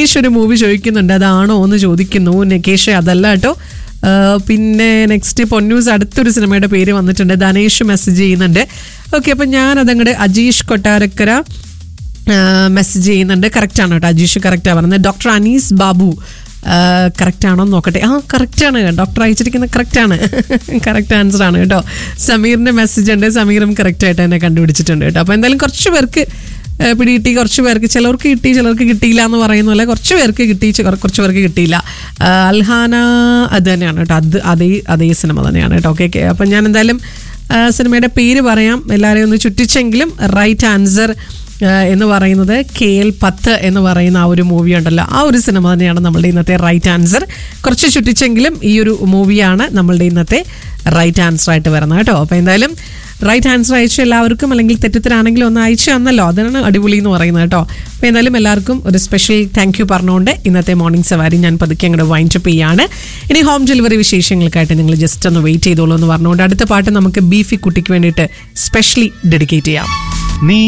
നികേഷ് ഒരു മൂവി ചോദിക്കുന്നുണ്ട് അതാണോ എന്ന് ചോദിക്കുന്നു നികേഷ് അതല്ല കേട്ടോ ആ, പിന്നെ നെക്സ്റ്റ് പൊന്നൂസ് അടുത്തൊരു സിനിമയുടെ പേര് വന്നിട്ടുണ്ട് ധനേഷ് മെസ്സേജ് ചെയ്യുന്നുണ്ട് ഓക്കെ അപ്പം ഞാൻ അതങ്ങോട്ട് അജീഷ് കൊട്ടാരക്കര മെസ്സേജ് ചെയ്യുന്നുണ്ട് കറക്റ്റാണ് കേട്ടോ അജീഷ് കറക്റ്റാണ് പറയുന്നത് ഡോക്ടർ അനീസ് ബാബു കറക്റ്റ് ആണോ എന്ന് നോക്കട്ടെ ആ കറക്റ്റാണ് ഡോക്ടർ അയച്ചിരിക്കുന്നത് കറക്റ്റാണ് കറക്റ്റ് ആൻസർ ആണ് കേട്ടോ സമീറിന്റെ മെസ്സേജ് ഉണ്ട് സമീറും കറക്റ്റ് ആയിട്ട് തന്നെ കണ്ടുപിടിച്ചിട്ടുണ്ട് കേട്ടോ അപ്പോൾ എന്തായാലും കുറച്ച് പേർക്ക് ആ, പിടികിട്ടി കുറച്ച് പേർക്ക് ചിലർക്ക് കിട്ടി ചിലർക്ക് കിട്ടിയില്ല എന്ന് പറയുന്ന പോലെ കുറച്ച് പേർക്ക് കിട്ടി ചെ- കുറച്ച് പേർക്ക് കിട്ടിയില്ല ആ, അൽഹാന അത് തന്നെയാണ് കേട്ടോ അത് അതേ അതേ സിനിമ തന്നെയാണ് കേട്ടോ ഓക്കെ ഓക്കെ അപ്പം ഞാൻ എന്തായാലും ആ, സിനിമയുടെ പേര് പറയാം എല്ലാവരെയും ഒന്ന് ചുറ്റിച്ചെങ്കിലും റൈറ്റ് ആൻസർ എന്ന് പറയുന്നത് കെ എൽ പത്ത് എന്ന് പറയുന്ന ആ ഒരു മൂവി ഉണ്ടല്ലോ ആ ഒരു സിനിമ തന്നെയാണ് നമ്മളുടെ ഇന്നത്തെ റൈറ്റ് ആൻസർ കുറച്ച് ചുറ്റിച്ചെങ്കിലും ഈ ഒരു മൂവിയാണ് നമ്മളുടെ ഇന്നത്തെ റൈറ്റ് ആൻസർ ആയിട്ട് വരുന്നത് കേട്ടോ അപ്പോൾ എന്തായാലും റൈറ്റ് ആൻസർ അയച്ച എല്ലാവർക്കും അല്ലെങ്കിൽ തെറ്റിത്തരാണെങ്കിലും ഒന്ന് അയച്ചു തന്നല്ലോ അതാണ് അടിപൊളി എന്ന് പറയുന്നത് കേട്ടോ അപ്പോൾ എന്തായാലും എല്ലാവർക്കും ഒരു സ്പെഷ്യൽ താങ്ക് യു പറഞ്ഞുകൊണ്ട് ഇന്നത്തെ മോർണിംഗ് സവാരി ഞാൻ പതുക്കെ അങ്ങോട്ട് വൈൻഡപ്പ് ചെയ്യാണ് ഇനി ഹോം ഡെലിവറി വിശേഷങ്ങൾക്കായിട്ട് നിങ്ങൾ ജസ്റ്റ് ഒന്ന് വെയിറ്റ് ചെയ്തോളൂ എന്ന് പറഞ്ഞുകൊണ്ട് അടുത്ത പാട്ട് നമുക്ക് ബീഫി കുട്ടിക്ക് വേണ്ടിയിട്ട് സ്പെഷ്യലി ഡെഡിക്കേറ്റ് ചെയ്യാം നീ